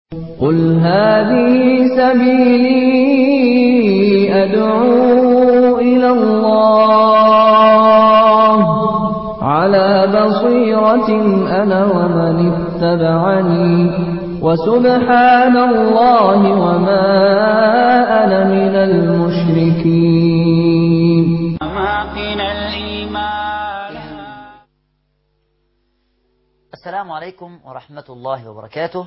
قل هذه سبيلي أدعو إلى الله على بصيرة أنا ومن اتبعني وسبحان الله وما أنا من المشركين أماكن الإيمان السلام عليكم ورحمة الله وبركاته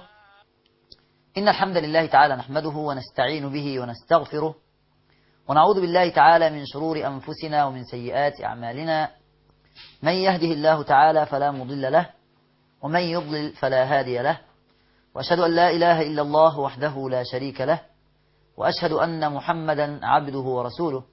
إن الحمد لله تعالى نحمده ونستعين به ونستغفره ونعوذ بالله تعالى من شرور أنفسنا ومن سيئات أعمالنا من يهده الله تعالى فلا مضل له ومن يضلل فلا هادي له وأشهد أن لا إله إلا الله وحده لا شريك له وأشهد أن محمدا عبده ورسوله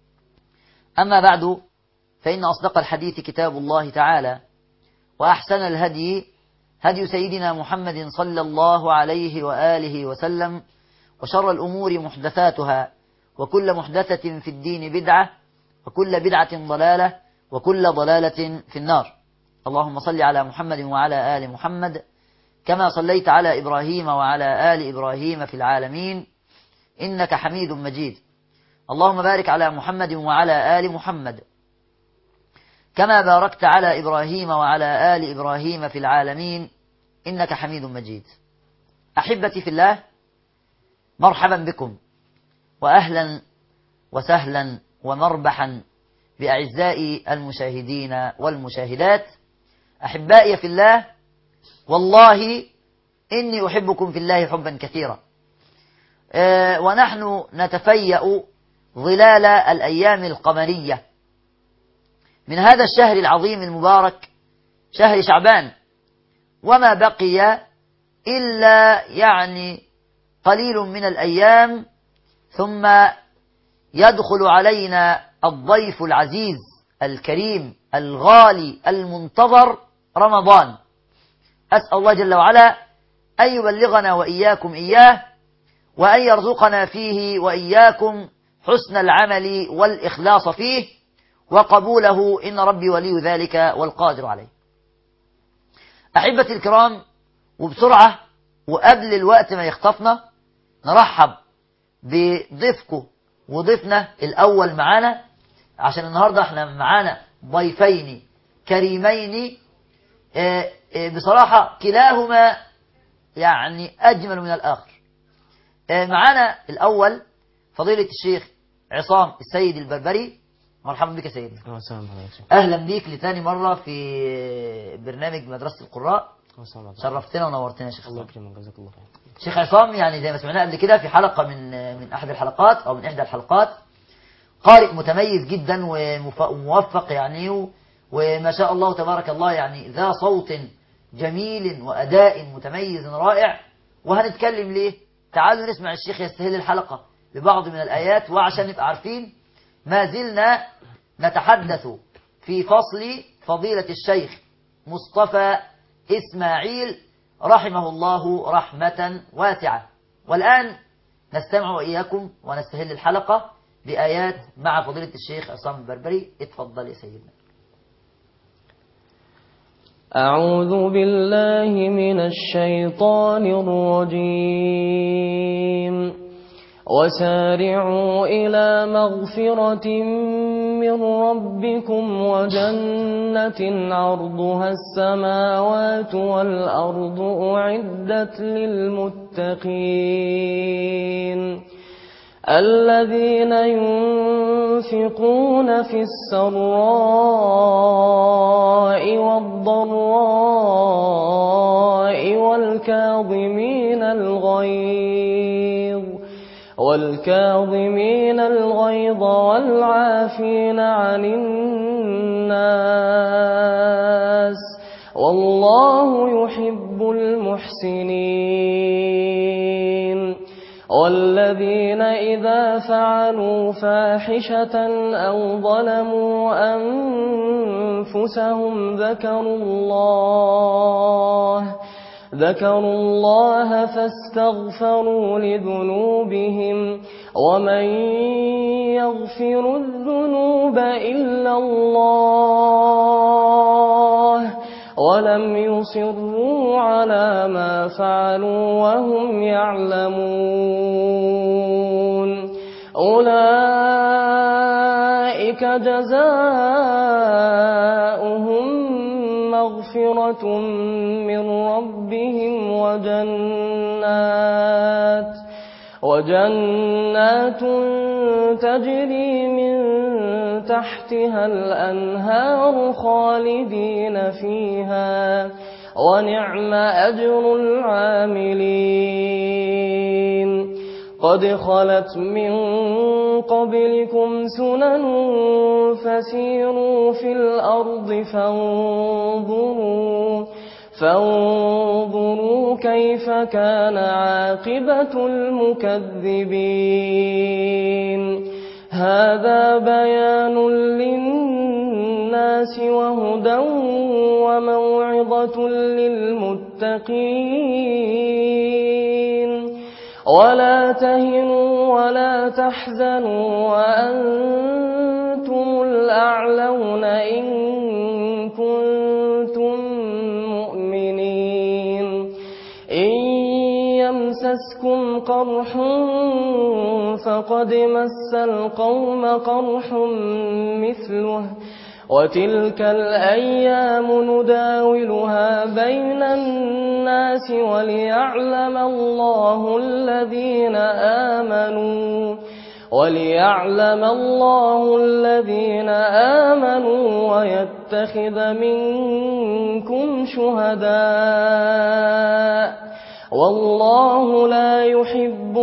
أما بعد فإن أصدق الحديث كتاب الله تعالى وأحسن الهدي هدي سيدنا محمد صلى الله عليه وآله وسلم وشر الأمور محدثاتها وكل محدثة في الدين بدعة وكل بدعة ضلالة وكل ضلالة في النار اللهم صل على محمد وعلى آل محمد كما صليت على إبراهيم وعلى آل إبراهيم في العالمين إنك حميد مجيد اللهم بارك على محمد وعلى آل محمد كما باركت على إبراهيم وعلى آل إبراهيم في العالمين إنك حميد مجيد أحبتي في الله مرحبا بكم وأهلا وسهلا ومربحا بأعزائي المشاهدين والمشاهدات أحبائي في الله والله إني أحبكم في الله حبا كثيرا آه ونحن نتفيأ ظلال الأيام القمرية من هذا الشهر العظيم المبارك شهر شعبان وما بقي إلا يعني قليل من الأيام ثم يدخل علينا الضيف العزيز الكريم الغالي المنتظر رمضان أسأل الله جل وعلا أن يبلغنا وإياكم إياه وأن يرزقنا فيه وإياكم حسن العمل والإخلاص فيه وقبوله إن ربي ولي ذلك والقادر عليه أحبتي الكرام وبسرعة وقبل الوقت ما يخطفنا نرحب بضيفكم وضيفنا الأول معانا عشان النهاردة احنا معانا ضيفين كريمين اه اه بصراحة كلاهما يعني أجمل من الآخر اه معانا الأول فضيلة الشيخ عصام السيد البربري مرحبا بك يا سيدي اهلا بيك لتاني مره في برنامج مدرسه القراء شرفتنا ونورتنا يا شيخ الله عصام يكرمك جزاك الله خير شيخ عصام يعني زي ما سمعناه قبل كده في حلقه من من احد الحلقات او من احدى الحلقات قارئ متميز جدا ومف- وموفق يعني و- وما شاء الله تبارك الله يعني ذا صوت جميل واداء متميز رائع وهنتكلم ليه تعالوا نسمع الشيخ يستهل الحلقه ببعض من الايات وعشان نبقى عارفين ما زلنا نتحدث في فصل فضيلة الشيخ مصطفى إسماعيل رحمه الله رحمة واسعة والآن نستمع وإياكم ونستهل الحلقة بآيات مع فضيلة الشيخ عصام البربري اتفضل يا سيدنا أعوذ بالله من الشيطان الرجيم وسارعوا إلى مغفرة من ربكم وجنة عرضها السماوات والأرض أعدت للمتقين الذين ينفقون في السراء والضراء والكاظمين الغيظ والكاظمين الغيظ والعافين عن الناس والله يحب المحسنين والذين إذا فعلوا فاحشة أو ظلموا أنفسهم ذكروا الله ذكروا الله فاستغفروا لذنوبهم ومن يغفر الذنوب إلا الله ولم يصروا على ما فعلوا وهم يعلمون أولئك جزاؤهم مغفرة من ربهم وجنات وجنات تجري من تحتها الأنهار خالدين فيها ونعم أجر العاملين قد خلت من قبلكم سنن فسيروا في الأرض فانظروا فانظروا كيف كان عاقبة المكذبين هذا بيان للناس وهدى وموعظة للمتقين ولا تهنوا ولا تحزنوا وأنتم الأعلون إن كنتم مؤمنين إن يمسسكم قرح فقد مس القوم قرح مثله وتلك الأيام نداولها بين الناس وليعلم الله الذين آمنوا وليعلم الله الذين آمنوا ويتخذ منكم شهداء والله لا يحب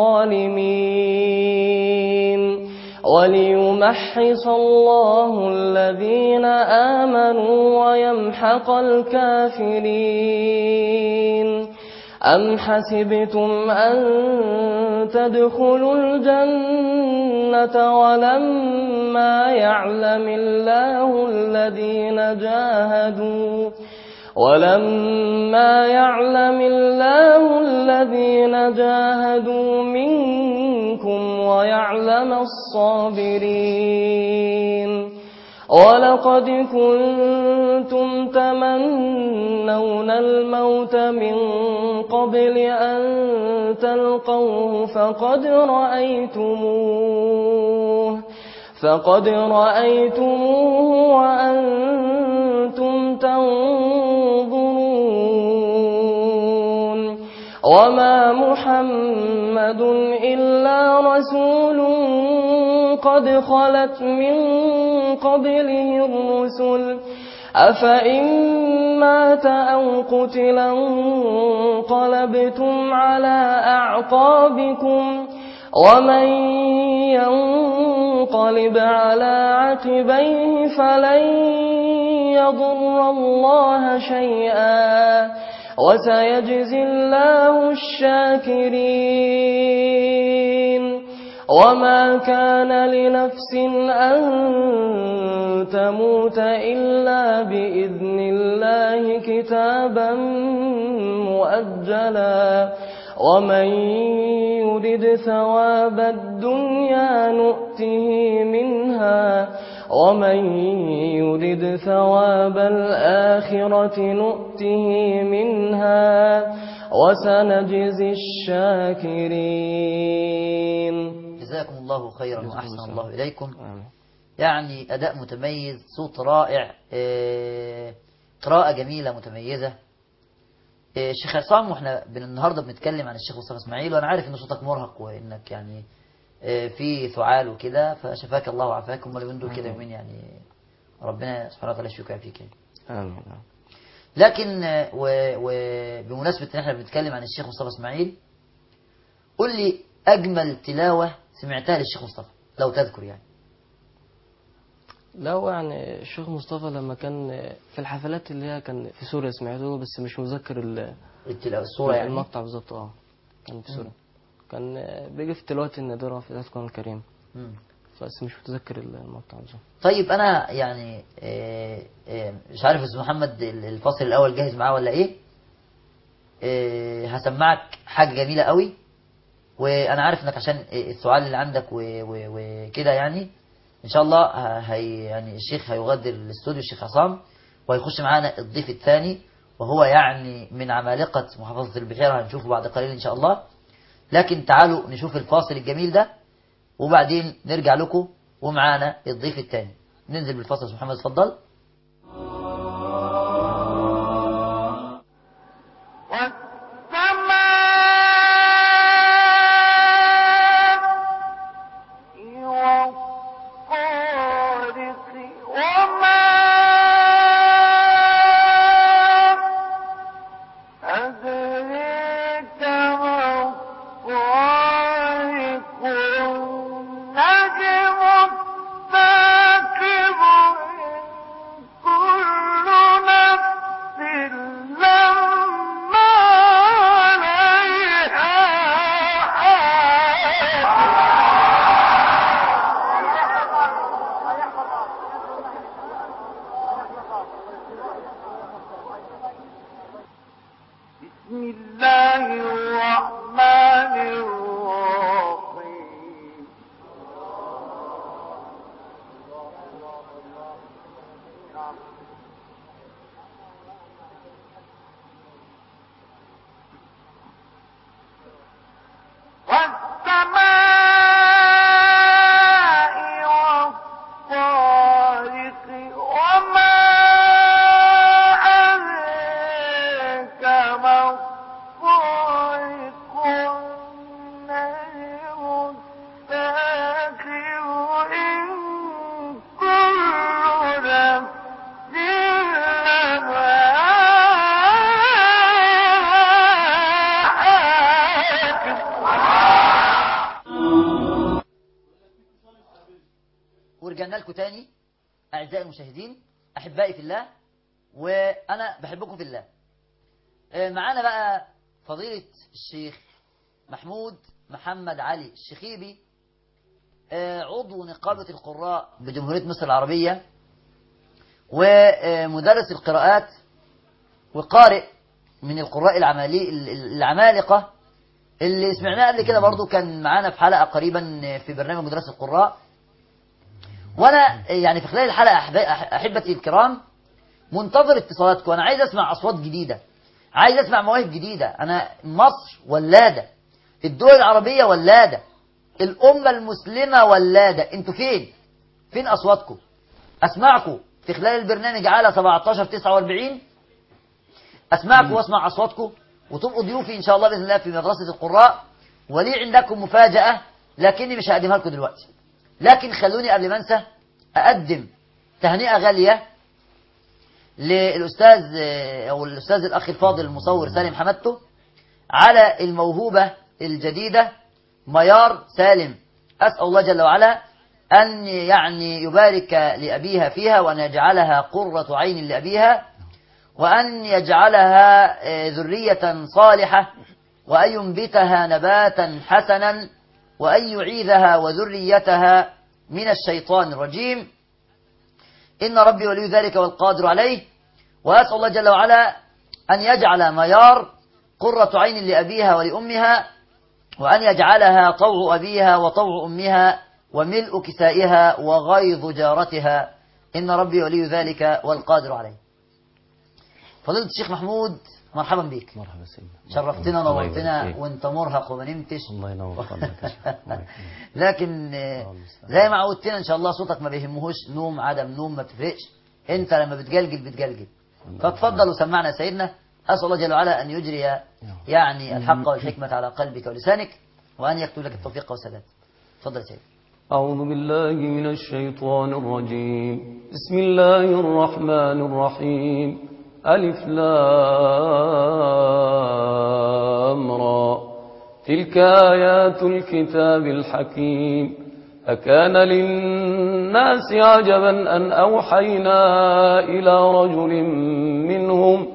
الظالمين وليمحص الله الذين آمنوا ويمحق الكافرين أم حسبتم أن تدخلوا الجنة ولما يعلم الله الذين جاهدوا ولما يعلم الله الذين جاهدوا منكم ويعلم الصابرين ولقد كنتم تمنون الموت من قبل أن تلقوه فقد رأيتموه فقد رأيتموه وأنتم تنظرون وما محمد إلا رسول قد خلت من قبله الرسل أفإن مات أو قتلا انقلبتم على أعقابكم ومن ينقلب على عقبيه فلن يضر الله شيئا وسيجزي الله الشاكرين وما كان لنفس أن تموت إلا بإذن الله كتابا مؤجلا ومن يرد ثواب الدنيا نؤته منها ومن يرد ثواب الآخرة نؤته منها وسنجزي الشاكرين جزاكم الله خيرا جزاكم وأحسن الله. الله إليكم آمين. يعني أداء متميز صوت رائع آه، قراءة جميلة متميزة آه، الشيخ عصام واحنا بن- النهارده بنتكلم عن الشيخ مصطفى اسماعيل وانا عارف ان صوتك مرهق وانك يعني آه، في ثعال وكده فشفاك الله وعافاك امال اليومين دول كده يومين يعني ربنا سبحانه وتعالى يشفيك ويعافيك يعني. آمين لكن آه، و- وبمناسبة ان احنا بنتكلم عن الشيخ مصطفى اسماعيل قل لي اجمل تلاوة سمعتها للشيخ مصطفى لو تذكر يعني لا هو يعني الشيخ مصطفى لما كان في الحفلات اللي هي كان في سوريا سمعته بس مش مذكر ال- التلاوة الصورة يعني المقطع بالظبط اه كان في سوريا كان بيجي في التلاوات النادرة في القرآن الكريم مم. بس مش متذكر المقطع بالظبط طيب انا يعني آه، آه، مش عارف استاذ محمد ال- الفصل الاول جاهز معاه ولا ايه آه، هسمعك حاجه جميله قوي وانا عارف انك عشان السؤال اللي عندك و- و- وكده يعني ان شاء الله ه- هي يعني الشيخ هيغادر الاستوديو الشيخ عصام ويخش معانا الضيف الثاني وهو يعني من عمالقة محافظة البحيرة هنشوفه بعد قليل إن شاء الله لكن تعالوا نشوف الفاصل الجميل ده وبعدين نرجع لكم ومعانا الضيف الثاني ننزل بالفاصل يا أستاذ محمد اتفضل بسم الله الرحمن الرحيم والسماء والطارق وما أدريك ما الطارق النجم الثاقب إن كل نفس لها ورجعنا لكم تاني أعزائي المشاهدين أحبائي في الله وأنا بحبكم في الله آه، معانا بقى فضيلة الشيخ محمود محمد علي الشخيبي آه، عضو نقابة القراء بجمهورية مصر العربية ومدرس القراءات وقارئ من القراء العمالي العمالقة اللي سمعناه قبل كده برضو كان معانا في حلقة قريبا في برنامج مدرسة القراء وانا يعني في خلال الحلقه أحب- احبتي الكرام منتظر اتصالاتكم انا عايز اسمع اصوات جديده عايز اسمع مواهب جديده انا مصر ولاده الدول العربيه ولاده الامه المسلمه ولاده انتوا فين فين اصواتكم اسمعكم في خلال البرنامج على 17 49 اسمعكم واسمع اصواتكم وتبقوا ضيوفي ان شاء الله باذن الله في مدرسه القراء ولي عندكم مفاجاه لكني مش هقدمها لكم دلوقتي لكن خلوني قبل ما انسى اقدم تهنئه غاليه للاستاذ آه، او الاستاذ الاخ الفاضل المصور سالم حمدته على الموهوبه الجديده ميار سالم اسال الله جل وعلا ان يعني يبارك لابيها فيها وان يجعلها قره عين لابيها وأن يجعلها آه، ذرية صالحة وأن ينبتها نباتا حسنا وأن يعيذها وذريتها من الشيطان الرجيم إن ربي ولي ذلك والقادر عليه وأسأل الله جل وعلا أن يجعل ميار قرة عين لأبيها ولأمها وأن يجعلها طوع أبيها وطوع أمها وملء كسائها وغيظ جارتها إن ربي ولي ذلك والقادر عليه فضيلة الشيخ محمود مرحبا بك مرحبا سيدنا شرفتنا الله ونورتنا يبارك فيك. وانت مرهق وما نمتش الله ينور فضلك يا شيخ. الله يكرمك. لكن آه، الله المستعان. زي ما عودتنا ان شاء الله صوتك ما بيهمهوش نوم عدم نوم ما بتفرقش انت لما بتجلجل بتجلجل فتفضل وسمعنا يا سيدنا اسال الله جل وعلا ان يجري يعني الحق والحكمه على قلبك ولسانك وان يكتب لك التوفيق والسداد تفضل يا سيدي أعوذ بالله من الشيطان الرجيم بسم الله الرحمن الرحيم ألف لام را تلك آيات الكتاب الحكيم أكان للناس عجبا أن أوحينا إلى رجل منهم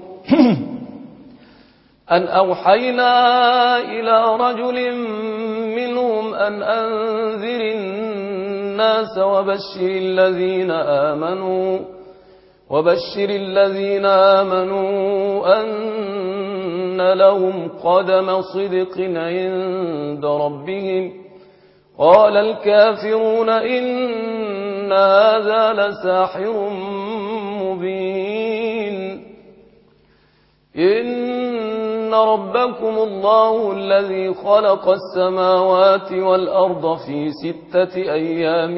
أن أوحينا إلى رجل منهم أن أنذر الناس وبشر الذين آمنوا وبشر الذين آمنوا أن لهم قدم صدق عند ربهم قال الكافرون إن هذا لساحر مبين إن ربكم الله الذي خلق السماوات والأرض في ستة أيام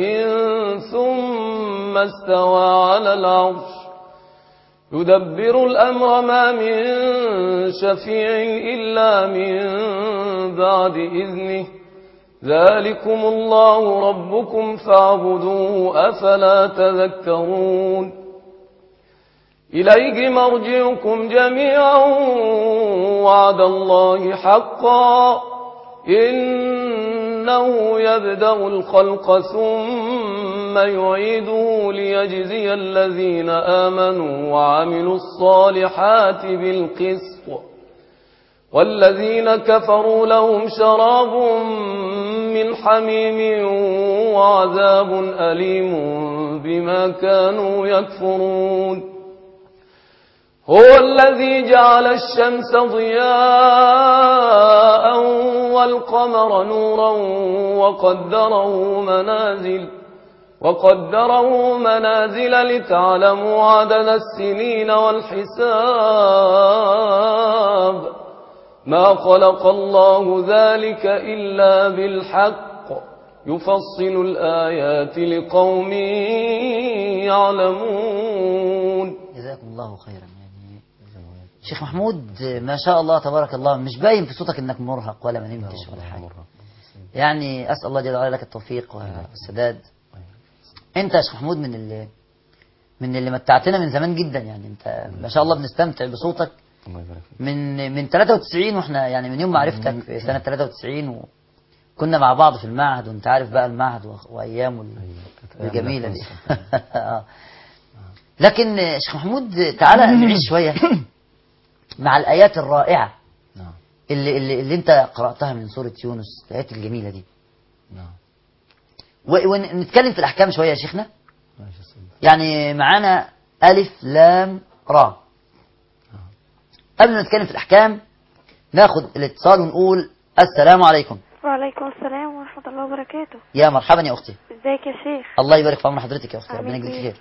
ثم استوى على العرش يدبر الأمر ما من شفيع إلا من بعد إذنه ذلكم الله ربكم فاعبدوه أفلا تذكرون إليه مرجعكم جميعا وعد الله حقا إنه يبدأ الخلق ثم يعيده ليجزي الذين آمنوا وعملوا الصالحات بالقسط والذين كفروا لهم شراب من حميم وعذاب أليم بما كانوا يكفرون هو الذي جعل الشمس ضياء والقمر نورا وقدره منازل وقدره منازل لتعلموا عدد السنين والحساب ما خلق الله ذلك إلا بالحق يفصل الآيات لقوم يعلمون جزاكم الله خيرا يعني شيخ محمود ما شاء الله تبارك الله مش باين في صوتك انك مرهق ولا ما نمتش ولا حاجه يعني اسال الله جل وعلا لك التوفيق والسداد انت يا شيخ محمود من اللي من اللي متعتنا من زمان جدا يعني انت ما شاء الله بنستمتع بصوتك الله يبارك فيك من من 93 واحنا يعني من يوم ما عرفتك في سنه 93 وكنا مع بعض في المعهد وانت عارف بقى المعهد و- وايامه ال- الجميله دي آه. لكن آه، شيخ محمود تعالى نعيش شويه مع الايات الرائعه نعم اللي اللي, اللي انت قراتها من سوره يونس الايات الجميله دي نعم و- ونتكلم في الاحكام شويه يا شيخنا ماشي يا سيدي يعني معانا ألف لام را قبل ما نتكلم في الأحكام ناخد الاتصال ونقول السلام عليكم وعليكم السلام ورحمة الله وبركاته يا مرحبا يا أختي ازيك يا شيخ الله يبارك في عمر حضرتك يا أختي آمين. ربنا يجزيك خير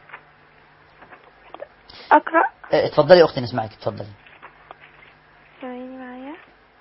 أقرأ اه، اتفضلي يا أختي نسمعك اتفضلي سامعيني معايا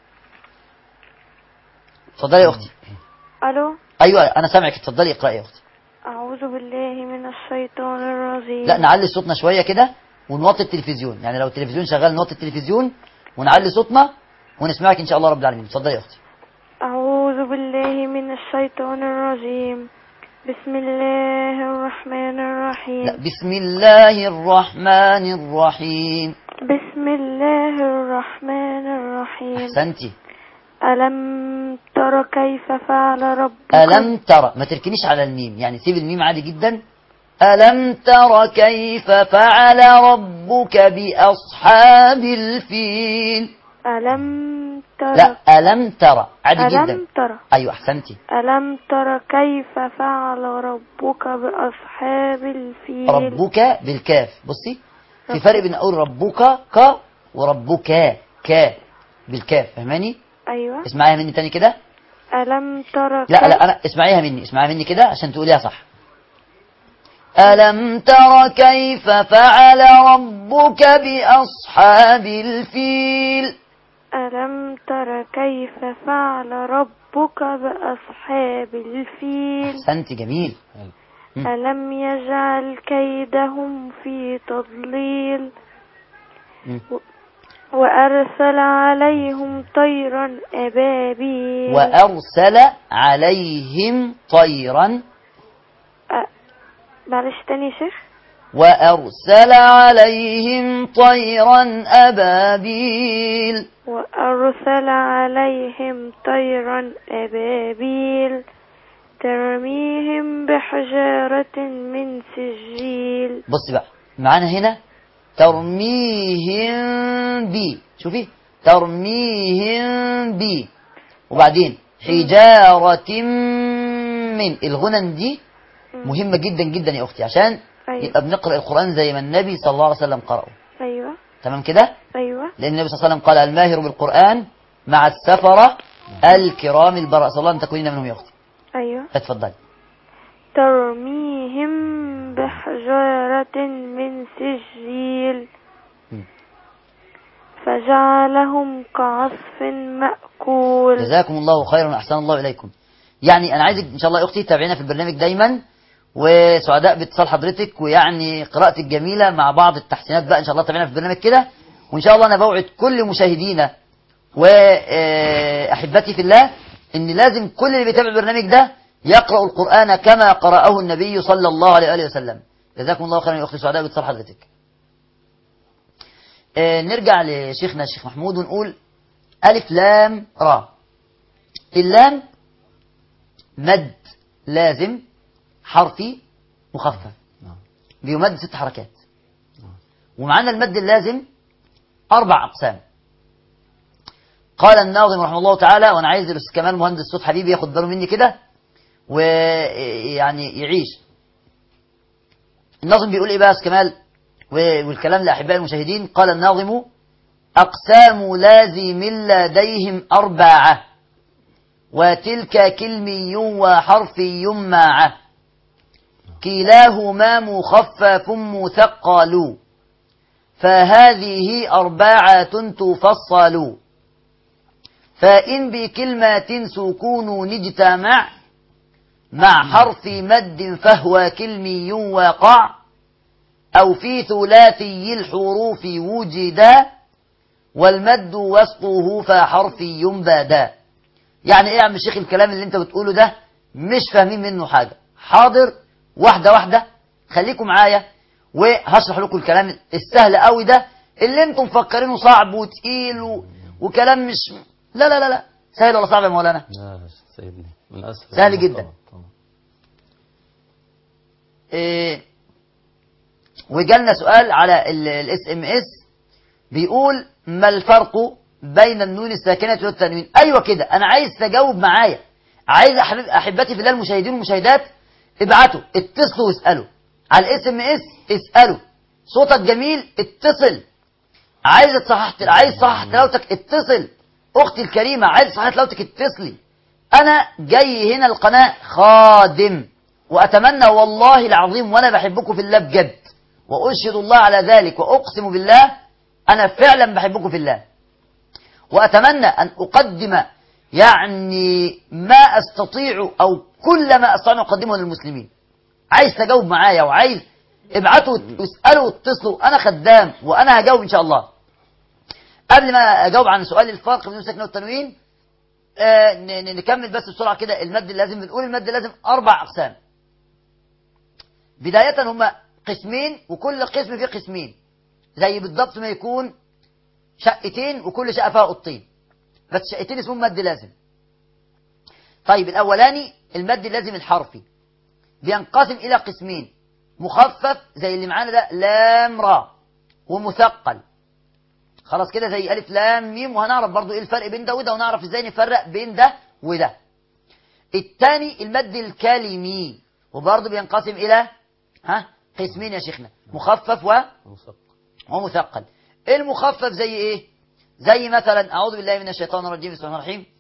اتفضلي يا أختي ألو أيوة أنا سامعك اتفضلي اقرأي يا أختي أعوذ بالله من الشيطان الرجيم لا نعلي صوتنا شوية كده ونوطي التلفزيون يعني لو التلفزيون شغال نوطي التلفزيون ونعلي صوتنا ونسمعك إن شاء الله رب العالمين اتفضلي يا أختي أعوذ بالله من الشيطان الرجيم بسم الله الرحمن الرحيم لا بسم الله الرحمن الرحيم بسم الله الرحمن الرحيم أحسنتي ألم تر كيف فعل ربك ألم ترى ما تركنيش على الميم يعني سيب الميم عادي جدا ألم تر كيف فعل ربك بأصحاب الفيل ألم تر لا ألم ترى عادي جدا ألم تر أيوة أحسنتي ألم تر كيف فعل ربك بأصحاب الفيل ربك بالكاف بصي في فرق بين أقول ربك ك وربك ك بالكاف فهماني أيوة اسمعيها مني تاني كده ألم تر لا كيف- لا أنا اسمعيها مني اسمعيها مني كده عشان تقوليها صح ألم تر كيف فعل ربك بأصحاب الفيل ألم تر كيف فعل ربك بأصحاب الفيل أحسنت جميل مم. ألم يجعل كيدهم في تضليل مم. و- وأرسل عليهم طيرا أبابيل وأرسل عليهم طيرا أ- معلش تاني يا شيخ وأرسل عليهم طيرا أبابيل وأرسل عليهم طيرا أبابيل ترميهم بحجارة من سجيل بص بقى معانا هنا ترميهم بي شوفي ترميهم بي وبعدين حجارة من الغنن دي مهمة جدا جدا يا أختي عشان أيوة. يبقى بنقرأ القرآن زي ما النبي صلى الله عليه وسلم قرأه أيوة تمام كده أيوة لأن النبي صلى الله عليه وسلم قال الماهر بالقرآن مع السفرة الكرام البراء صلى الله أن تكونين منهم يا أختي أيوة اتفضلي ترميهم بحجارة من سجيل مم. فجعلهم كعصف مأكول جزاكم الله خيرا وأحسن الله إليكم يعني أنا عايزك إن شاء الله يا أختي تابعينا في البرنامج دايما وسعداء باتصال حضرتك ويعني قراءتك جميلة مع بعض التحسينات بقى إن شاء الله تابعينا في البرنامج كده وإن شاء الله أنا بوعد كل مشاهدينا وأحبتي في الله إن لازم كل اللي بيتابع البرنامج ده يقرأ القرآن كما قرأه النبي صلى الله عليه وآله وسلم جزاكم الله خيرا يا أختي سعداء باتصال حضرتك آه، نرجع لشيخنا الشيخ محمود ونقول ألف لام را اللام مد لازم حرفي مخفف نعم. بيمد ست حركات ومعانا المد اللازم أربع أقسام قال الناظم رحمه الله تعالى وأنا عايز الأستاذ كمال مهندس صوت حبيبي ياخد باله مني كده ويعني يعيش الناظم بيقول إيه بقى يا أستاذ كمال و- والكلام لأحباء المشاهدين قال الناظم أقسام لازم لديهم أربعة وتلك كلمي وحرفي معه كلاهما مخفف مثقل فهذه أربعة تفصل فإن بكلمة سكون اجتمع مع حرف مد فهو كلمي وقع أو في ثلاثي الحروف وجدا والمد وسطه فحرفي بدا يعني ايه يا عم الشيخ الكلام اللي انت بتقوله ده مش فاهمين منه حاجة حاضر واحدة واحدة خليكم معايا وهشرح لكم الكلام السهل قوي ده اللي انتم مفكرينه صعب وتقيل و... وكلام مش لا لا لا لا سهل ولا صعب يا مولانا لا يا سيدني من أسفل سهل جدا. طبعا، طبعا. إيه وجالنا سؤال على الاس ام اس بيقول ما الفرق بين النون الساكنة والتنوين ايوه كده انا عايز تجاوب معايا عايز أحب- احبتي في الله المشاهدين والمشاهدات ابعتوا اتصلوا واسالوا على الاس ام اس اسالوا صوتك جميل اتصل عايز تصحح عايز تصحح تلاوتك اتصل اختي الكريمه عايز تصحح تلاوتك اتصلي انا جاي هنا القناه خادم واتمنى والله العظيم وانا بحبكم في الله بجد واشهد الله على ذلك واقسم بالله انا فعلا بحبكم في الله واتمنى ان اقدم يعني ما استطيع او كل ما استطيع ان اقدمه للمسلمين عايز تجاوب معايا وعايز ابعتوا واسالوا واتصلوا انا خدام وانا هجاوب ان شاء الله قبل ما اجاوب عن سؤال الفرق بين السكن والتنوين آه ن- ن- نكمل بس بسرعه كده المد اللازم بنقول المد اللازم اربع اقسام بدايه هما قسمين وكل قسم فيه قسمين زي بالضبط ما يكون شقتين وكل شقه فيها اوضتين بس شقتين اسمهم مد لازم طيب الاولاني المد اللازم الحرفي بينقسم الى قسمين مخفف زي اللي معانا ده لام را ومثقل خلاص كده زي الف لام ميم وهنعرف برضو ايه الفرق بين ده وده ونعرف ازاي نفرق بين ده وده الثاني المد الكلمي وبرضو بينقسم الى ها قسمين يا شيخنا مخفف و مصدق. ومثقل المخفف زي ايه زي مثلا اعوذ بالله من الشيطان الرجيم بسم الله الرحمن الرحيم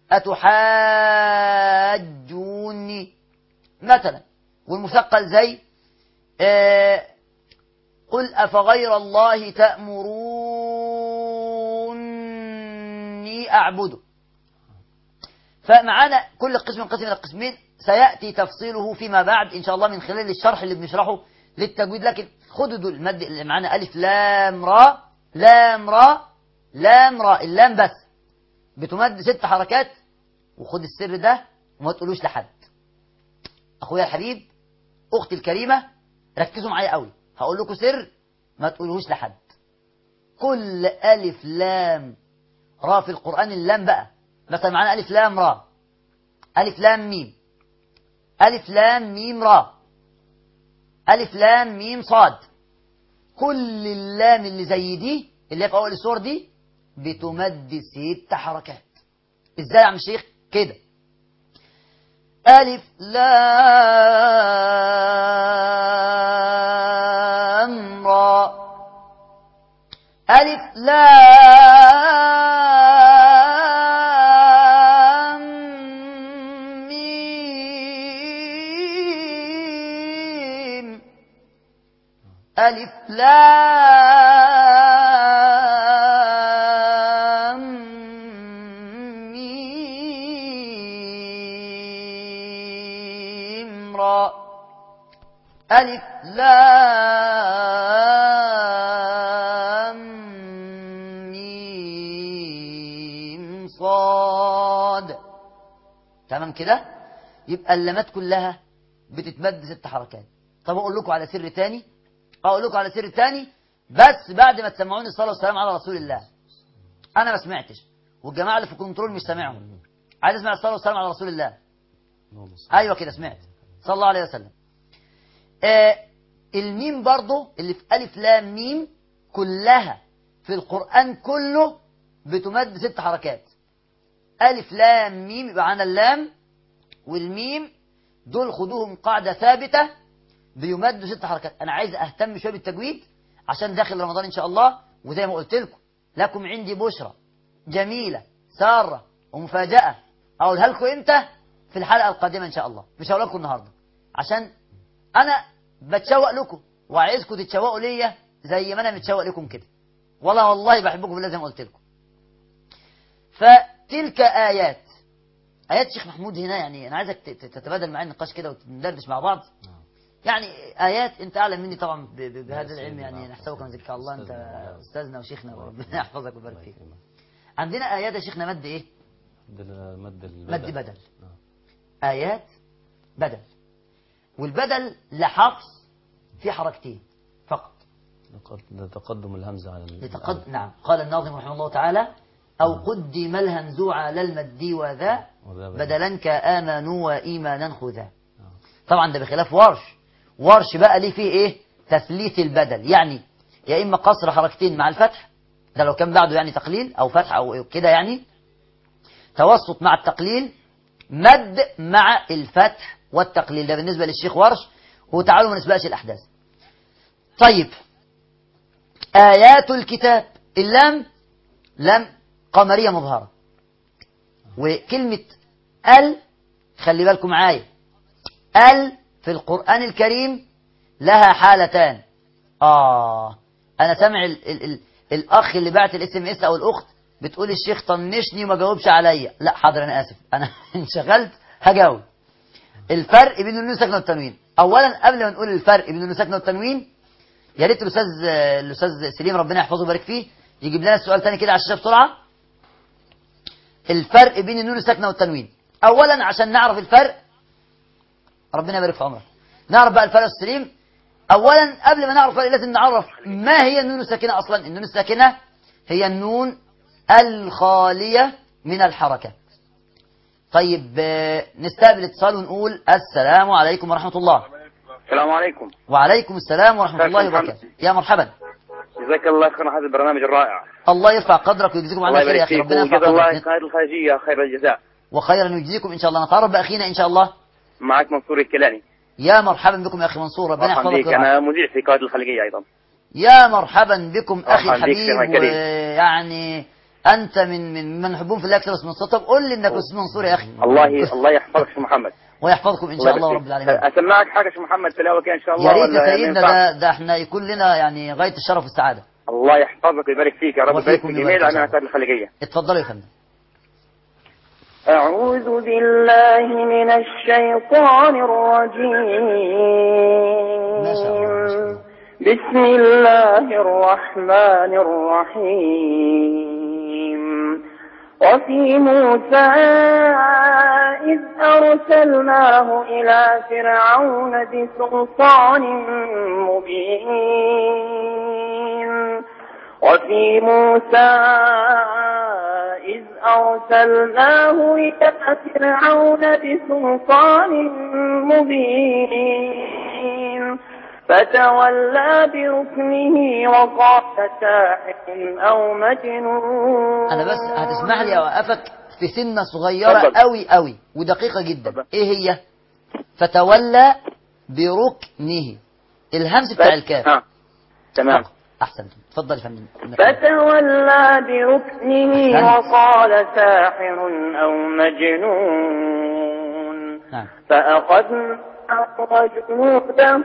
اتحاجوني مثلا والمثقل زي آه قل افغير الله تأمروني اعبده فمعانا كل قسم ينقسم الى قسمين سياتي تفصيله فيما بعد ان شاء الله من خلال الشرح اللي بنشرحه للتجويد لكن خدوا دول المد اللي معانا الف لام را لام را لام را اللام بس بتمد ست حركات وخد السر ده وما تقولوش لحد اخويا الحبيب اختي الكريمه ركزوا معايا قوي هقول لكم سر ما تقولوش لحد كل الف لام را في القران اللام بقى مثلا معانا الف لام را الف لام ميم الف لام ميم را ألف لام ميم صاد كل اللام اللي زي دي اللي هي في أول السور دي بتمد ست حركات إزاي يا عم الشيخ كده ألف لام را ألف لام ميم ألف را ألف لام ميم صاد تمام كده يبقى اللامات كلها بتتمد ست حركات طب اقول لكم على سر تاني اقول لكم على سر تاني بس بعد ما تسمعوني الصلاه والسلام على رسول الله انا ما سمعتش والجماعه اللي في الكنترول مش سامعهم عايز اسمع الصلاه والسلام على رسول الله ايوه كده سمعت صلى الله عليه وسلم آه الميم برضو اللي في الف لام ميم كلها في القران كله بتمد ست حركات الف لام ميم يبقى عندنا اللام والميم دول خدوهم قاعده ثابته بيمدوا ست حركات انا عايز اهتم شويه بالتجويد عشان داخل رمضان ان شاء الله وزي ما قلت لكم لكم عندي بشرى جميله ساره ومفاجاه اقولها لكم امتى في الحلقه القادمه ان شاء الله مش هقول لكم النهارده عشان انا بتشوق لكم وعايزكم تتشوقوا ليا زي ما انا متشوق لكم كده والله والله بحبكم بالله زي ما قلت لكم فتلك ايات ايات شيخ محمود هنا يعني انا عايزك ت- تتبادل معايا النقاش كده وندردش مع بعض يعني ايات انت اعلم مني طبعا ب- ب- بهذا العلم يعني نحسبك من ذكر الله انت استاذنا وشيخنا وربنا يحفظك ويبارك فيك عندنا ايات يا شيخنا مد ايه مد مد مد بدل ايات بدل والبدل لحفظ في حركتين فقط لقد- تقدم الهمزة على ال- لتقد... نعم قال الناظم رحمه الله تعالى أو قدم الهمز على المد وذا وذا بدل. بدلا كآمنوا وإيمانا خذا طبعا ده بخلاف ورش ورش بقى ليه فيه إيه تثليث البدل يعني يا إما قصر حركتين مع الفتح ده لو كان بعده يعني تقليل أو فتح أو كده يعني توسط مع التقليل مد مع الفتح والتقليل ده بالنسبة للشيخ ورش وتعالوا ما نسبقش الأحداث طيب آيات الكتاب اللام لام قمرية مظهرة وكلمة ال خلي بالكم معايا ال في القرآن الكريم لها حالتان آه أنا سامع ال ال ال الأخ اللي بعت الاس ام اس أو الأخت بتقول الشيخ طنشني وما جاوبش عليا لا حاضر أنا آسف أنا انشغلت هجاوب الفرق بين النون الساكنة والتنوين أولا قبل ما نقول الفرق بين النون الساكنة والتنوين يا ريت الاستاذ الاستاذ سليم ربنا يحفظه ويبارك فيه يجيب لنا السؤال تاني كده على الشاشه بسرعه الفرق بين النون الساكنه والتنوين اولا عشان نعرف الفرق ربنا يبارك في عمرك نعرف بقى الفرق يا أستاذ سليم اولا قبل ما نعرف الفرق لازم نعرف ما هي النون الساكنه اصلا النون الساكنه هي النون الخاليه من الحركه طيب آه، نستقبل اتصال ونقول السلام عليكم ورحمه الله السلام عليكم وعليكم السلام ورحمه كيف الله محمد؟ وبركاته يا مرحبا جزاك الله خير على هذا البرنامج الرائع الله يرفع قدرك ويجزيكم عنا الله خير يا يبارك اخي فيك ربنا يرفع وجزا الله قدرك خير الخارجية خير الجزاء وخيرا يجزيكم ان شاء الله نتعرف باخينا ان شاء الله معك منصور الكيلاني يا مرحبا بكم يا اخي منصور ربنا مرحبا يحفظك بك ويرعاك أنا مذيع في قائد الخليجية أيضا يا مرحبا بكم اخي مرحبا بك الحبيب شيخنا الكريم. ويعني انت من من من يحبون في الله اكثر اسم منصور طب قول لي انك اسم منصور يا اخي الله الله يحفظك شيخ محمد ويحفظكم ان شاء الله رب العالمين أسمعك حاجة شيخ محمد تلاوة كده إن شاء الله يا ريت ولا يا سيدنا ينفع؟ ده, ده احنا يكون لنا يعني غايه الشرف والسعاده الله يحفظك ويبارك فيك يا رب يبارك وفيكم في ويبارك جميع إن شاء عمل قائد الخليجية اتفضلوا يا فندم أعوذ بالله من الشيطان الرجيم ما شاء الله ما شاء الله بسم الله الرحمن الرحيم وفي موسى إذ أرسلناه إلى فرعون بسلطان مبين وفي موسى إذ أرسلناه إلى فرعون بسلطان مبين فتولى بركنه وقال ساحر أو مجنون انا بس هتسمح لي اوقفك في سنه صغيره اتفضل. قوي قوي ودقيقه جدا ايه هي فتولى بركنه الهمز بتاع الكاف ها تمام احسنت اتفضل يا فندم فتولى بركنه أحسنت. وقال ساحر أو مجنون نعم فأخذنا وجنوده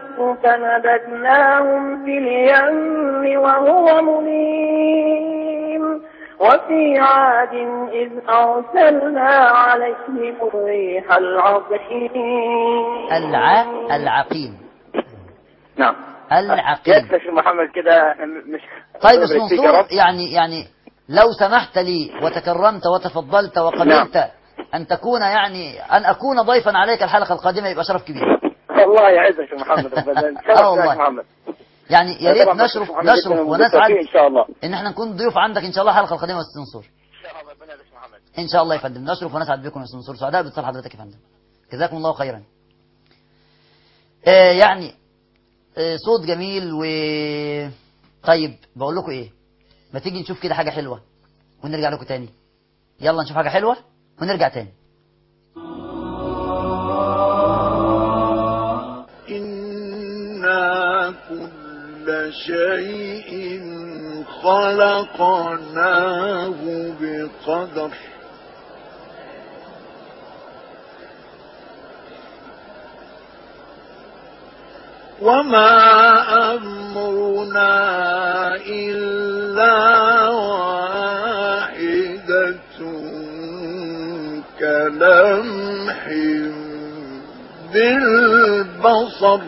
فنبذناهم في اليم وهو مليم وفي عاد إذ أرسلنا عليهم الريح العظيم الع العقيم نعم العقيم يا شيخ محمد كده إحنا مش طيب ربنا اسم يبارك فيك يا منصور رب. يعني يعني لو سمحت لي وتكرمت وتفضلت وقبلت أن تكون يعني أن أكون ضيفا عليك الحلقة القادمة يبقى شرف كبير الله يعزك يا شيخ محمد ربنا آه شرف والله. يا شيخ محمد يعني يا ريت طبعاً بس نشرف محمد نشرف جداً ونسعد وبالتوفيق ان شاء الله ان احنا نكون ضيوف عندك ان شاء الله الحلقه القادمه يا استاذ منصور ان شاء الله ربنا يبارك محمد ان شاء الله يا فندم نشرف ونسعد بكم يا استاذ منصور سعداء باتصال حضرتك يا فندم جزاكم الله خيرا آه يعني آه صوت جميل و طيب بقول لكم ايه ما تيجي نشوف كده حاجه حلوه ونرجع لكم تاني يلا نشوف حاجه حلوه ونرجع تاني إنا كل شيء خلقناه بقدر وما أمرنا إلا واحدة كلمح بالبصر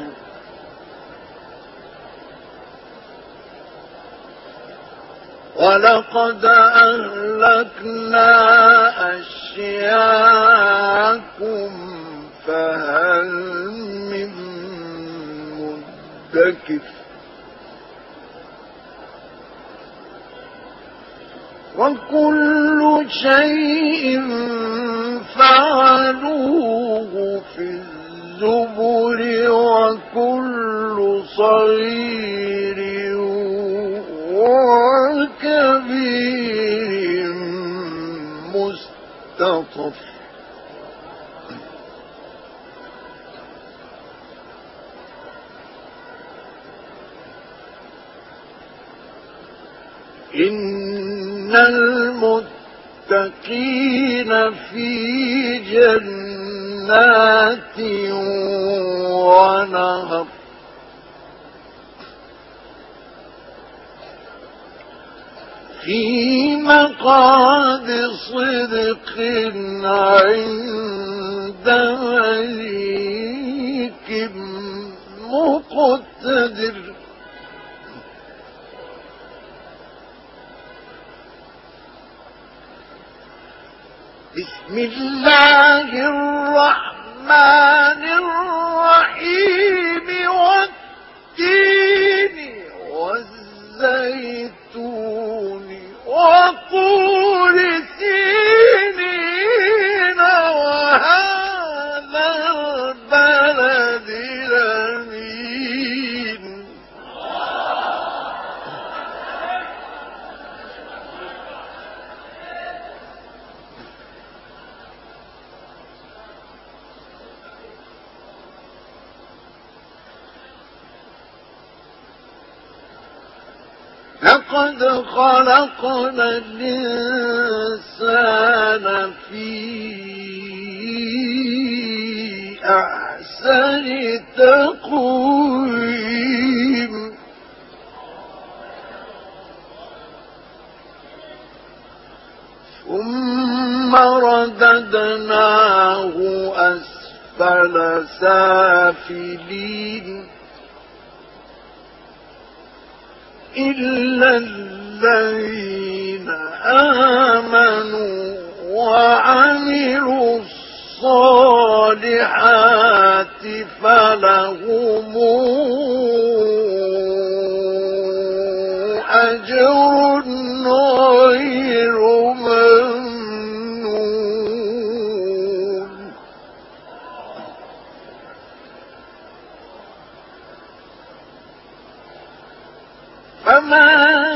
ولقد أهلكنا أشياءكم فهل من مدكر وكل شيء فعلوه في الزبر وكل صغير وكبير مستطر إن المتقين في جنات ونهر في مقعد صدق عند مليك مقتدر بسم الله الرحمن الرحيم والتين والزيتون وطور سينين وهذا البلد الأمين لقد خلقنا الإنسان في أحسن تقويم ثم رددناه أسفل سافلين إلا الذين آمنوا وعملوا الصالحات فلهم أجر غير ممنون فما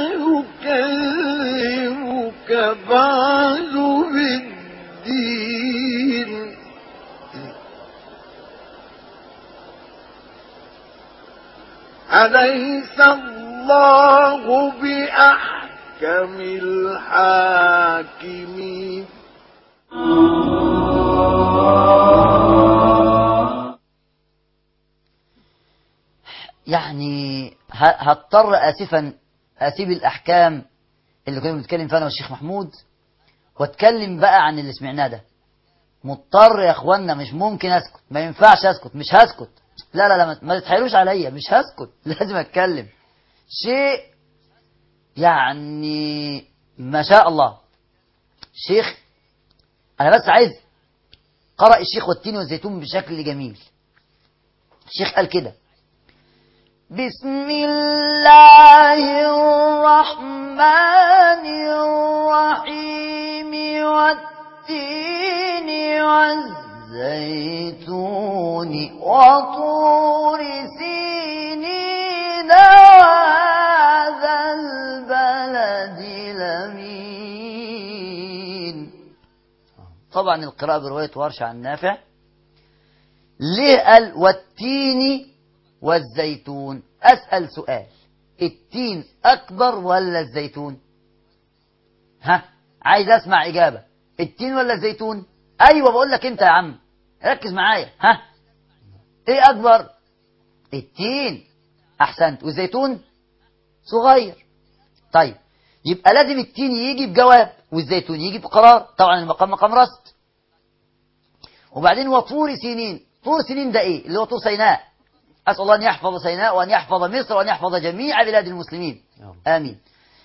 يكذبك بعد بالدين أليس الله بأحكم الحاكمين يعني ه- هضطر آسفا أسيب الأحكام اللي كنا بنتكلم فيه انا والشيخ محمود واتكلم بقى عن اللي سمعناه ده مضطر يا اخوانا مش ممكن اسكت ما ينفعش اسكت مش هسكت لا لا لا ما- ما تتحايلوش عليا مش هسكت لازم اتكلم شيء يعني ما شاء الله شيخ انا بس عايز قرأ الشيخ والتين والزيتون بشكل جميل الشيخ قال كده بسم الله الرحمن الرحيم والتين والزيتون وطور سينين وهذا البلد الأمين طبعا القراءة برواية ورش عن نافع ليه قال والتين والزيتون أسأل سؤال التين أكبر ولا الزيتون ها عايز أسمع إجابة التين ولا الزيتون أيوة بقول لك أنت يا عم ركز معايا ها إيه أكبر التين أحسنت والزيتون صغير طيب يبقى لازم التين يجي بجواب والزيتون يجي بقرار طبعا المقام مقام رصد وبعدين وطور سنين طور سنين ده ايه اللي هو طور سيناء اسال الله ان يحفظ سيناء وان يحفظ مصر وان يحفظ جميع بلاد المسلمين يا رب. امين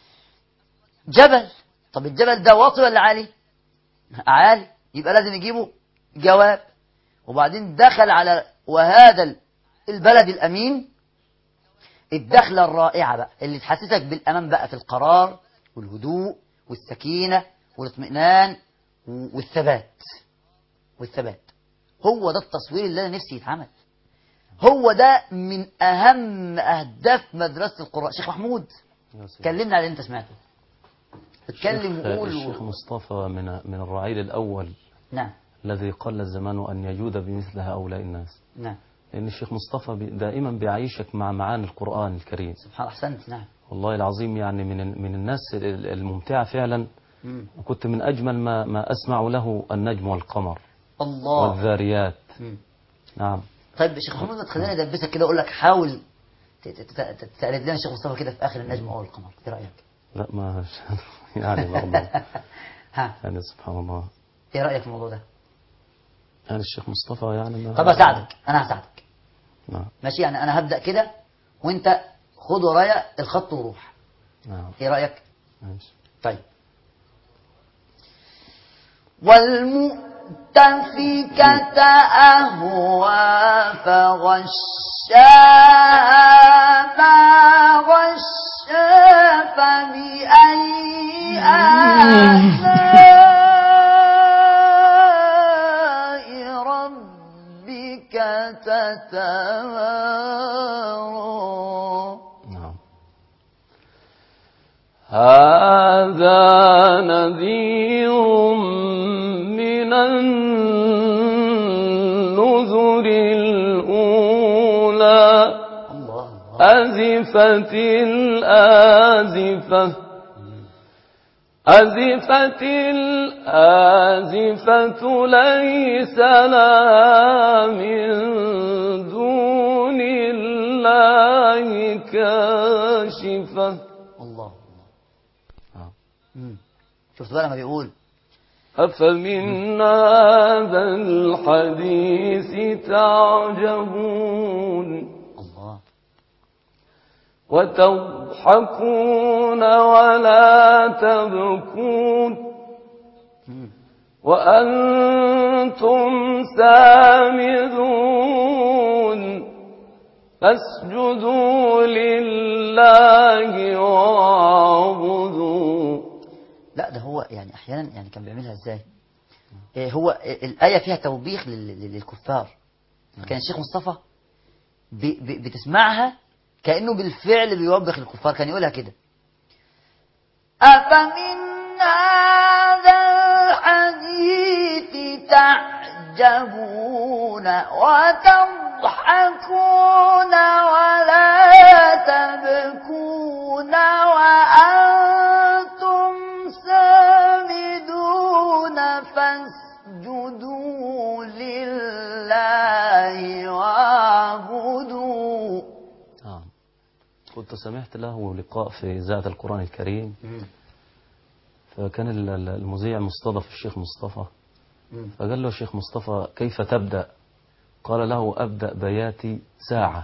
جبل طب الجبل ده واطي ولا عالي عالي يبقى لازم يجيبوا جواب وبعدين دخل على وهذا البلد الامين الدخله الرائعه بقى اللي تحسسك بالامان بقى في القرار والهدوء والسكينه والاطمئنان والثبات والثبات هو ده التصوير اللي انا نفسي يتعمل هو ده من اهم اهداف مدرسه القران شيخ محمود يا سيدي. كلمنا على اللي انت سمعته اتكلم الشيخ- وقول الشيخ مصطفى من من الرعيل الأول نعم الذي قل الزمان أن يجود بمثل هؤلاء الناس نعم لأن الشيخ مصطفى بي- دائما بيعيشك مع معاني القرآن الكريم سبحان احسنت نعم والله العظيم يعني من من الناس ال- الممتعة فعلا مم. وكنت من أجمل ما ما أسمع له النجم والقمر الله والذاريات مم. نعم طيب يا شيخ محمود ما تخليني ادبسك كده اقول لك حاول ت- ت- ت- ت- تقلد لنا الشيخ مصطفى كده في اخر النجم او القمر ايه رايك؟ لا ما يعني برضه ها يعني سبحان الله ايه رايك في الموضوع ده؟ يعني الشيخ مصطفى يعني ما طب اساعدك انا هساعدك نعم ماشي يعني انا هبدا كده وانت خد ورايا الخط وروح نعم ايه رايك؟ ماشي طيب والمؤتفكة أهوى فغشاها ما غشا فبأي آلاء ربك تتمارى نعم هذا نذير من النذر الأولى الله الله أزفت الآزفة أزفت الآزفة ليس لها من دون الله كاشفة الله نعم. مم. شفت بقى لما بيقول أفمن هذا الحديث تعجبون الله وتضحكون ولا تبكون مم. وأنتم سامدون فاسجدوا لله واعبدوا لا ده هو يعني احيانا يعني كان بيعملها ازاي إيه هو إيه الايه فيها توبيخ لل- لل- للكفار كان الشيخ مصطفى بي بي بتسمعها كانه بالفعل بيوبخ الكفار كان يقولها كده افمن هذا الحديث تعجبون وتضحكون ولا تبكون وأنتم سامدون فاسجدوا لله واعبدوا نعم كنت سمعت له لقاء في إذاعة القرآن الكريم فكان ال- ال- المذيع مستضف الشيخ مصطفى فقال له الشيخ مصطفى كيف تبدأ قال له أبدأ بياتي ساعة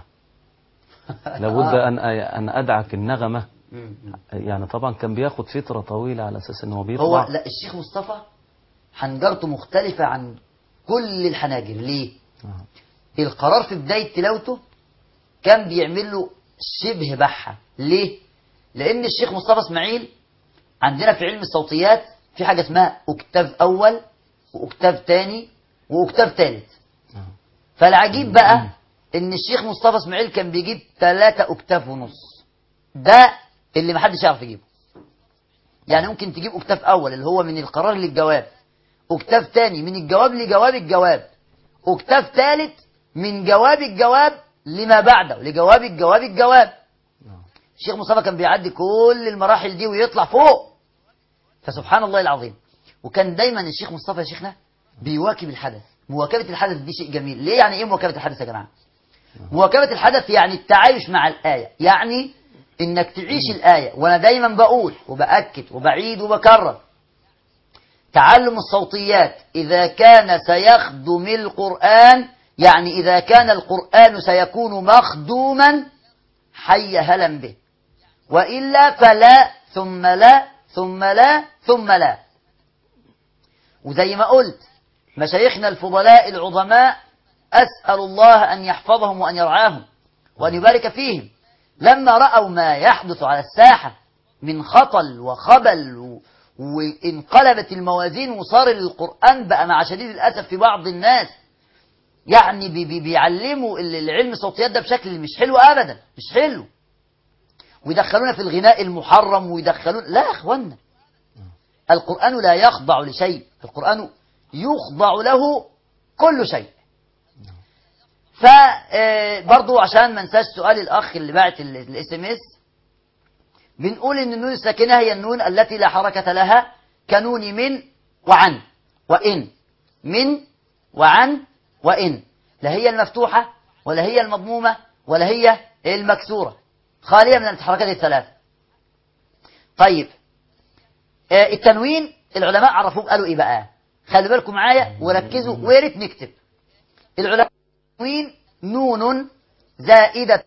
لابد أن أن أدعك النغمة يعني طبعا كان بياخد فترة طويلة على أساس أنه بيطلع هو لا الشيخ مصطفى حنجرته مختلفة عن كل الحناجر ليه؟ القرار في بداية تلاوته كان بيعمل له شبه بحة ليه؟ لأن الشيخ مصطفى إسماعيل عندنا في علم الصوتيات في حاجة اسمها أكتاف أول وأكتاف تاني وأكتاف تالت فالعجيب بقى إن الشيخ مصطفى إسماعيل كان بيجيب ثلاثة أكتاف ونص ده اللي محدش يعرف يجيبه يعني ممكن تجيب أكتاف أول اللي هو من القرار للجواب أكتاف تاني من الجواب لجواب الجواب أكتاف ثالث من جواب الجواب لما بعده لجواب الجواب الجواب الشيخ مصطفى كان بيعدي كل المراحل دي ويطلع فوق فسبحان الله العظيم وكان دايما الشيخ مصطفى يا شيخنا بيواكب الحدث مواكبة الحدث دي شيء جميل ليه يعني ايه مواكبة الحدث يا جماعة مواكبة الحدث يعني التعايش مع الآية يعني انك تعيش الآية وانا دايما بقول وبأكد وبعيد وبكرر تعلم الصوتيات إذا كان سيخدم القرآن يعني إذا كان القرآن سيكون مخدوما حي هلا به وإلا فلا ثم لا ثم لا ثم لا وزي ما قلت مشايخنا الفضلاء العظماء أسأل الله أن يحفظهم وأن يرعاهم وأن يبارك فيهم لما رأوا ما يحدث على الساحة من خطل وخبل و... وانقلبت الموازين وصار القرآن بقى مع شديد الأسف في بعض الناس يعني بي بي بيعلموا ال- العلم الصوتيات ده بشكل مش حلو أبدا مش حلو ويدخلونا في الغناء المحرم ويدخلون لا يا اخوانا القرآن لا يخضع لشيء القرآن يخضع له كل شيء فبرضو عشان ما ننساش سؤال الأخ اللي بعت الاس ام اس بنقول ان النون الساكنة هي النون التي لا حركة لها كنون من وعن وإن من وعن وإن لا هي المفتوحة ولا هي المضمومة ولا هي المكسورة خالية من الحركات الثلاث طيب آه، التنوين العلماء عرفوه قالوا ايه بقى خلي بالكم معايا وركزوا ويا ريت نكتب العلماء التنوين نون زائدة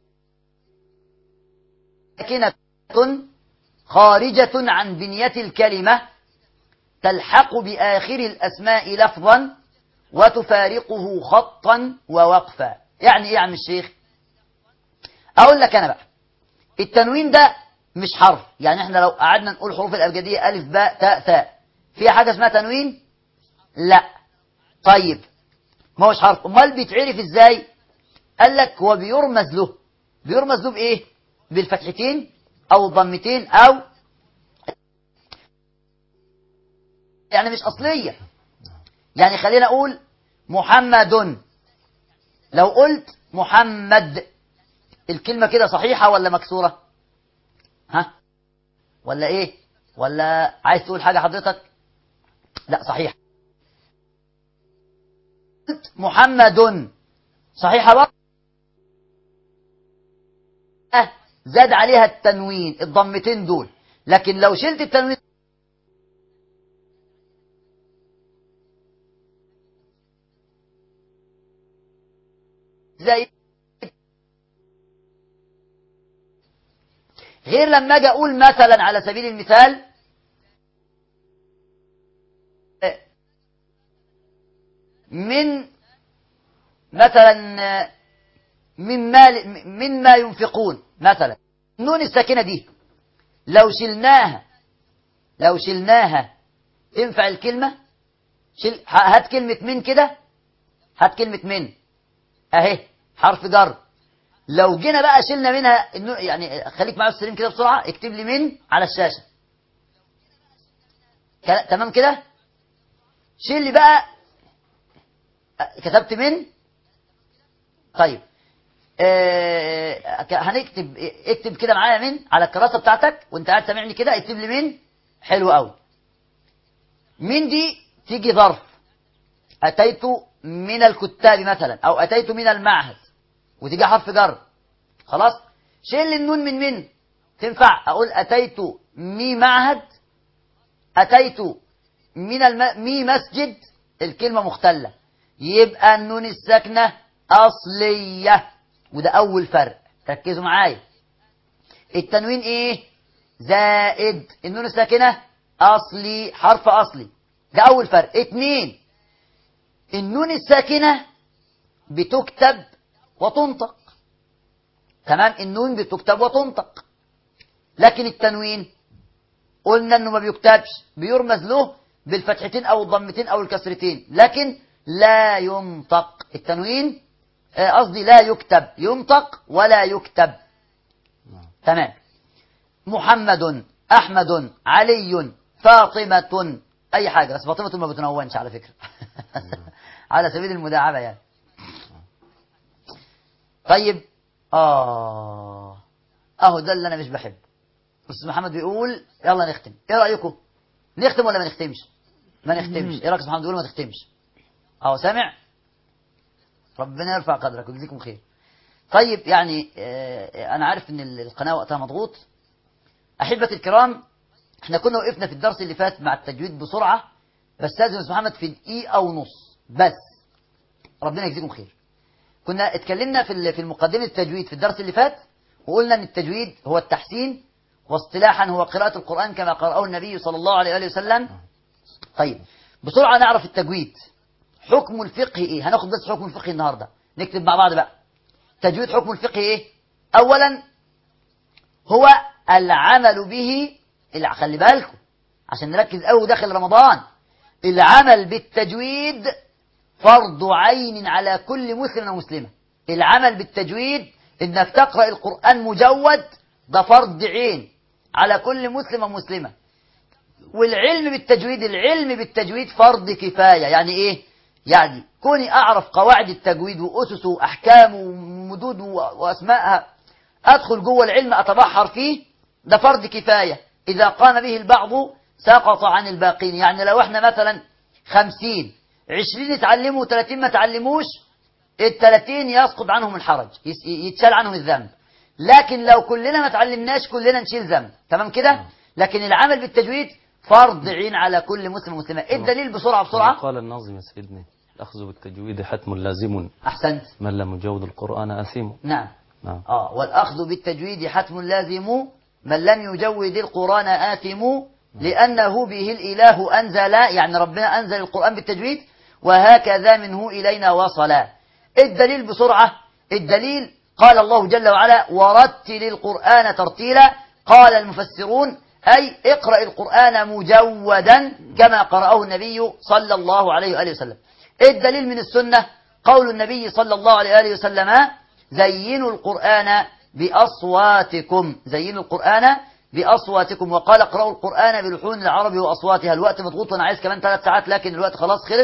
ساكنة خارجة عن بنية الكلمة تلحق بآخر الأسماء لفظا وتفارقه خطا ووقفا يعني ايه يا عم الشيخ اقول لك انا بقى التنوين ده مش حرف يعني احنا لو قعدنا نقول حروف الابجديه الف باء تاء ثاء في حاجه اسمها تنوين لا طيب ما هوش حرف امال بيتعرف ازاي قال لك هو بيرمز له بيرمز له بايه بالفتحتين او الضمتين او يعني مش اصليه يعني خلينا اقول محمد لو قلت محمد الكلمة كده صحيحة ولا مكسورة ها ولا ايه ولا عايز تقول حاجة حضرتك لا صحيح قلت محمد صحيحة بقى أه زاد عليها التنوين الضمتين دول لكن لو شلت التنوين زي غير لما اجي اقول مثلا على سبيل المثال من مثلا من مال مما ينفقون مثلا النون الساكنه دي لو شلناها لو شلناها تنفع الكلمه شل هات كلمه من كده هات كلمه من اهي حرف جر لو جينا بقى شلنا منها النوع يعني خليك معايا السليم كده بسرعه اكتب لي من على الشاشه كلا- تمام كده شيل لي بقى أه، كتبت من طيب آه ك- هنكتب اكتب كده معايا من على الكراسه بتاعتك وانت قاعد سامعني كده اكتب لي من حلو قوي من دي تيجي ظرف أتيت من الكتاب مثلا أو أتيت من المعهد وتيجي حرف جر خلاص شيل النون من من تنفع أقول أتيت مي معهد أتيت من الم... مي مسجد الكلمة مختلة يبقى النون الساكنة أصلية وده أول فرق ركزوا معايا التنوين إيه زائد النون الساكنة أصلي حرف أصلي ده أول فرق اتنين النون الساكنة بتكتب وتنطق تمام النون بتكتب وتنطق لكن التنوين قلنا انه ما بيكتبش بيرمز له بالفتحتين او الضمتين او الكسرتين لكن لا ينطق التنوين آه، قصدي لا يكتب ينطق ولا يكتب تمام محمد احمد علي فاطمه اي حاجه بس فاطمه ما بتنونش على فكره على سبيل المداعبه يعني طيب اه اهو ده اللي انا مش بحبه استاذ محمد بيقول يلا نختم ايه رايكم نختم ولا ما نختمش ما نختمش ايه رايك يا استاذ محمد بيقول ما تختمش اهو سامع ربنا يرفع قدرك ويجزيكم خير طيب يعني آه انا عارف ان ال- القناه وقتها مضغوط احبتي الكرام احنا كنا وقفنا في الدرس اللي فات مع التجويد بسرعه بس لازم يا استاذ محمد في دقيقه ونص بس ربنا يجزيكم خير كنا اتكلمنا في ال- في المقدمه التجويد في الدرس اللي فات وقلنا ان التجويد هو التحسين واصطلاحا هو قراءة القرآن كما قرأه النبي صلى الله عليه وآله وسلم طيب بسرعة نعرف التجويد حكم الفقه ايه هناخد بس حكم الفقه النهاردة نكتب مع بعض بقى تجويد حكم الفقه ايه اولا هو العمل به الع- خلي بالكم عشان نركز قوي داخل رمضان العمل بالتجويد فرض عين على كل مسلم ومسلمة العمل بالتجويد انك تقرأ القرآن مجود ده فرض عين على كل مسلم ومسلمة والعلم بالتجويد العلم بالتجويد فرض كفاية يعني ايه يعني كوني اعرف قواعد التجويد واسسه واحكامه ومدوده واسمائها ادخل جوه العلم اتبحر فيه ده فرض كفاية اذا قام به البعض سقط عن الباقين يعني لو احنا مثلا خمسين عشرين يتعلموا وثلاثين ما تعلموش الثلاثين يسقط عنهم الحرج يس- يتشال عنهم الذنب لكن لو كلنا ما تعلمناش كلنا نشيل ذنب تمام كده لكن العمل بالتجويد فرض عين على كل مسلم ومسلمة ايه الدليل بسرعة بسرعة قال الناظم يا سيدنا الأخذ بالتجويد حتم لازم احسنت من لم يجود القرآن آثم نعم نعم اه والأخذ بالتجويد حتم لازم من لم يجود القرآن آثم لأنه به الإله أنزل يعني ربنا أنزل القرآن بالتجويد وهكذا منه إلينا وصل الدليل بسرعة الدليل قال الله جل وعلا ورتل القرآن ترتيلا قال المفسرون أي اقرأ القرآن مجودا كما قرأه النبي صلى الله عليه وآله وسلم الدليل من السنة قول النبي صلى الله عليه وآله وسلم زينوا القرآن بأصواتكم زينوا القرآن بأصواتكم وقال اقرأوا القرآن بلحون العرب وأصواتها الوقت مضغوط وأنا عايز كمان ثلاث ساعات لكن الوقت خلاص خلص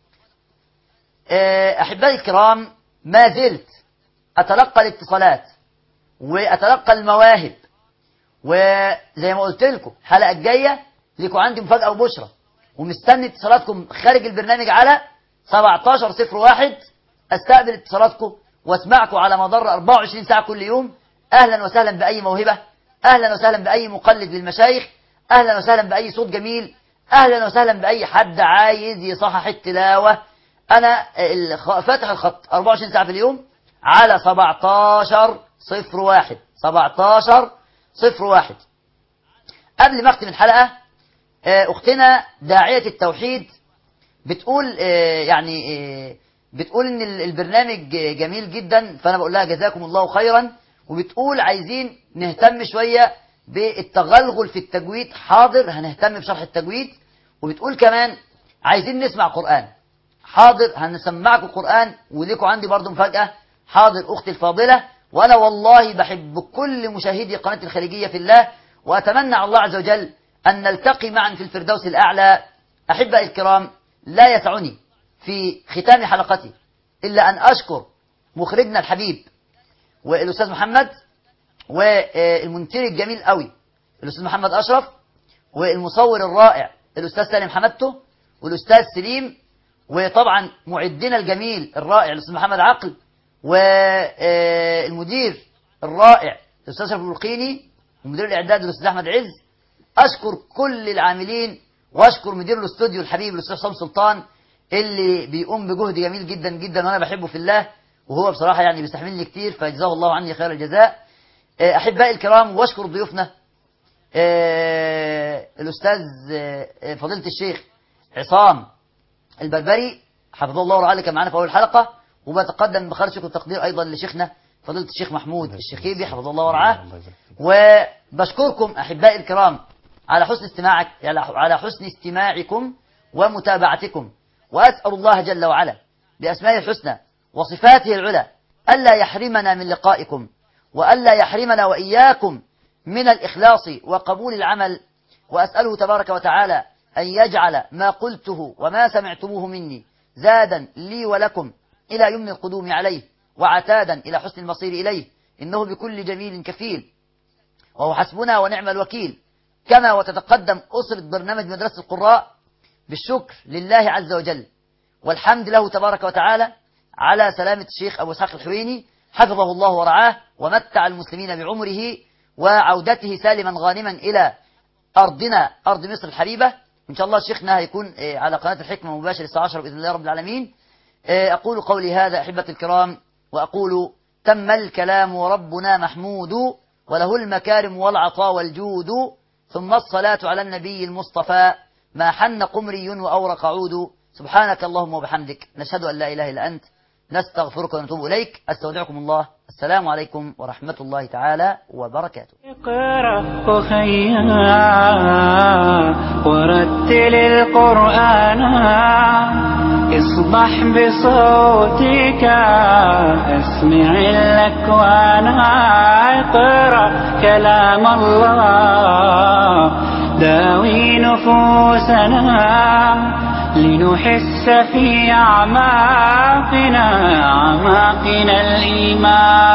آه، أحبائي الكرام ما زلت أتلقى الاتصالات وأتلقى المواهب وزي ما قلت لكم الحلقة الجاية لكم عندي مفاجأة وبشرة ومستني اتصالاتكم خارج البرنامج على 1701 استقبل اتصالاتكم واسمعكم على مدار 24 ساعة كل يوم اهلا وسهلا بأي موهبة اهلا وسهلا بأي مقلد للمشايخ اهلا وسهلا بأي صوت جميل اهلا وسهلا بأي حد عايز يصحح التلاوة انا الخ- فاتح الخط 24 ساعة في اليوم على 17 صفر واحد 17 صفر واحد قبل ما اختم الحلقة آه، اختنا داعية التوحيد بتقول آه، يعني آه، بتقول ان ال- البرنامج جميل جدا فانا بقول لها جزاكم الله خيرا وبتقول عايزين نهتم شوية بالتغلغل في التجويد حاضر هنهتم بشرح التجويد وبتقول كمان عايزين نسمع قرآن حاضر هنسمعكم قرآن وليكم عندي برضو مفاجأة حاضر أختي الفاضلة وأنا والله بحب كل مشاهدي قناة الخليجية في الله وأتمنى على الله عز وجل أن نلتقي معا في الفردوس الأعلى أحبائي الكرام لا يسعني في ختام حلقتي إلا أن أشكر مخرجنا الحبيب والأستاذ محمد والمنتج الجميل قوي الأستاذ محمد أشرف والمصور الرائع الأستاذ سالم حمدته والأستاذ سليم وطبعا معدنا الجميل الرائع الأستاذ محمد عقل والمدير الرائع الأستاذ شرف البلقيني ومدير الإعداد الأستاذ أحمد عز أشكر كل العاملين واشكر مدير الاستوديو الحبيب الاستاذ حسام سلطان اللي بيقوم بجهد جميل جدا جدا وانا بحبه في الله وهو بصراحه يعني بيستحملني كتير فجزاه الله عني خير الجزاء آه، احبائي الكرام واشكر ضيوفنا آه، الاستاذ آه، آه، فضيله الشيخ عصام البربري حفظه الله ورعاه اللي كان معانا في اول الحلقه وبتقدم بخير شكر وتقدير ايضا لشيخنا فضيله الشيخ محمود الشخيبي حفظه الله ورعاه وبشكركم احبائي الكرام على حسن استماعك على على حسن استماعكم ومتابعتكم واسال الله جل وعلا باسمائه الحسنى وصفاته العلى الا يحرمنا من لقائكم والا يحرمنا واياكم من الاخلاص وقبول العمل واساله تبارك وتعالى ان يجعل ما قلته وما سمعتموه مني زادا لي ولكم الى يمن القدوم عليه وعتادا الى حسن المصير اليه انه بكل جميل كفيل وهو حسبنا ونعم الوكيل كما وتتقدم أسرة برنامج مدرسة القراء بالشكر لله عز وجل والحمد له تبارك وتعالى على سلامة الشيخ أبو إسحاق الحويني حفظه الله ورعاه ومتع المسلمين بعمره وعودته سالما غانما إلى أرضنا أرض مصر الحبيبة إن شاء الله شيخنا هيكون آه، على قناة الحكمة مباشر الساعة 10 بإذن الله رب العالمين آه، أقول قولي هذا أحبة الكرام وأقول تم الكلام وربنا محمود وله المكارم والعطاء والجود ثم الصلاة على النبي المصطفى ما حن قمري وأورق عود سبحانك اللهم وبحمدك نشهد أن لا إله إلا أنت نستغفرك ونتوب إليك أستودعكم الله السلام عليكم ورحمة الله تعالى وبركاته اقرأ أخيا ورتل القرآن اصبح بصوتك اسمع الأكوان اقرأ كلام الله داوي نفوسنا لنحس في أعماقنا أعماقنا الإيمان